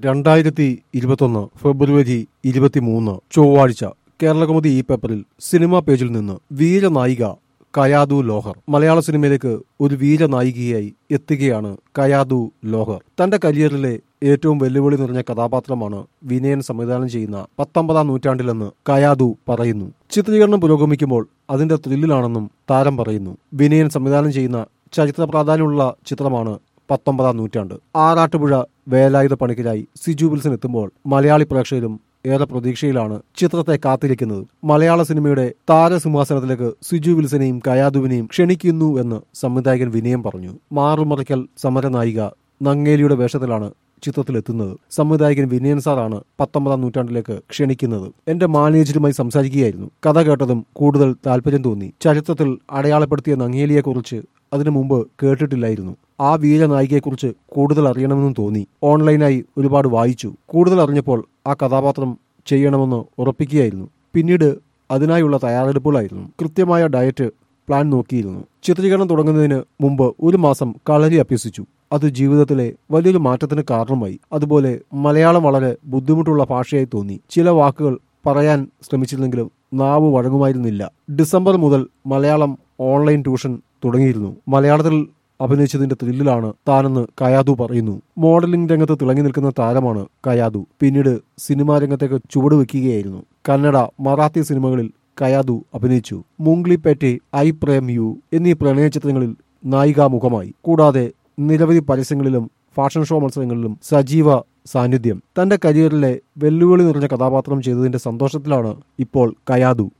രണ്ടായിരത്തി ഇരുപത്തൊന്ന് ഫെബ്രുവരി ഇരുപത്തിമൂന്ന് ചൊവ്വാഴ്ച കേരളകൗമുദി ഈ പേപ്പറിൽ സിനിമാ പേജിൽ നിന്ന് വീരനായിക കയാദു ലോഹർ മലയാള സിനിമയിലേക്ക് ഒരു വീരനായികയായി എത്തുകയാണ് കയാദു ലോഹർ തന്റെ കരിയറിലെ ഏറ്റവും വെല്ലുവിളി നിറഞ്ഞ കഥാപാത്രമാണ് വിനയൻ സംവിധാനം ചെയ്യുന്ന പത്തൊമ്പതാം നൂറ്റാണ്ടിലെന്ന് കയാദു പറയുന്നു ചിത്രീകരണം പുരോഗമിക്കുമ്പോൾ അതിന്റെ ത്രില്ലിലാണെന്നും താരം പറയുന്നു വിനയൻ സംവിധാനം ചെയ്യുന്ന ചരിത്ര പ്രാധാന്യമുള്ള ചിത്രമാണ് പത്തൊമ്പതാം നൂറ്റാണ്ട് ആറാട്ടുപുഴ വേലായുധ പണിക്കരായി സിജു വിൽസൺ എത്തുമ്പോൾ മലയാളി പ്രേക്ഷകരും ഏറെ പ്രതീക്ഷയിലാണ് ചിത്രത്തെ കാത്തിരിക്കുന്നത് മലയാള സിനിമയുടെ താരസിംഹാസനത്തിലേക്ക് സിജു വിൽസനെയും കയാദുവിനെയും ക്ഷണിക്കുന്നു എന്ന് സംവിധായകൻ വിനയം പറഞ്ഞു മാറുമറിക്കൽ സമരനായിക നങ്ങേലിയുടെ വേഷത്തിലാണ് ചിത്രത്തിലെത്തുന്നത് സംവിധായകൻ വിനയൻ സാറാണ് പത്തൊമ്പതാം നൂറ്റാണ്ടിലേക്ക് ക്ഷണിക്കുന്നത് എന്റെ മാനേജരുമായി സംസാരിക്കുകയായിരുന്നു കഥ കേട്ടതും കൂടുതൽ താല്പര്യം തോന്നി ചരിത്രത്തിൽ അടയാളപ്പെടുത്തിയ നങ്ങേലിയെക്കുറിച്ച് അതിനു മുമ്പ് കേട്ടിട്ടില്ലായിരുന്നു ആ വീരനായികയെക്കുറിച്ച് കൂടുതൽ അറിയണമെന്നും തോന്നി ഓൺലൈനായി ഒരുപാട് വായിച്ചു കൂടുതൽ അറിഞ്ഞപ്പോൾ ആ കഥാപാത്രം ചെയ്യണമെന്ന് ഉറപ്പിക്കുകയായിരുന്നു പിന്നീട് അതിനായുള്ള തയ്യാറെടുപ്പുകളായിരുന്നു കൃത്യമായ ഡയറ്റ് പ്ലാൻ നോക്കിയിരുന്നു ചിത്രീകരണം തുടങ്ങുന്നതിന് മുമ്പ് ഒരു മാസം കളരി അഭ്യസിച്ചു അത് ജീവിതത്തിലെ വലിയൊരു മാറ്റത്തിന് കാരണമായി അതുപോലെ മലയാളം വളരെ ബുദ്ധിമുട്ടുള്ള ഭാഷയായി തോന്നി ചില വാക്കുകൾ പറയാൻ ശ്രമിച്ചിരുന്നെങ്കിലും നാവ് വഴങ്ങുമായിരുന്നില്ല ഡിസംബർ മുതൽ മലയാളം ഓൺലൈൻ ട്യൂഷൻ തുടങ്ങിയിരുന്നു മലയാളത്തിൽ അഭിനയിച്ചതിന്റെ ത്രില്ലിലാണ് താനെന്ന് കയാദു പറയുന്നു മോഡലിംഗ് രംഗത്ത് തിളങ്ങി നിൽക്കുന്ന താരമാണ് കയാദു പിന്നീട് സിനിമാ രംഗത്തേക്ക് ചുവടുവെക്കുകയായിരുന്നു കന്നഡ മറാത്തി സിനിമകളിൽ കയാദു അഭിനയിച്ചു മുംഗ്ലിപ്പേറ്റെ ഐ പ്രേം യു എന്നീ പ്രണയ ചിത്രങ്ങളിൽ നായികാമുഖമായി കൂടാതെ നിരവധി പരസ്യങ്ങളിലും ഫാഷൻ ഷോ മത്സരങ്ങളിലും സജീവ സാന്നിധ്യം തന്റെ കരിയറിലെ വെല്ലുവിളി നിറഞ്ഞ കഥാപാത്രം ചെയ്തതിന്റെ സന്തോഷത്തിലാണ് ഇപ്പോൾ കയാദു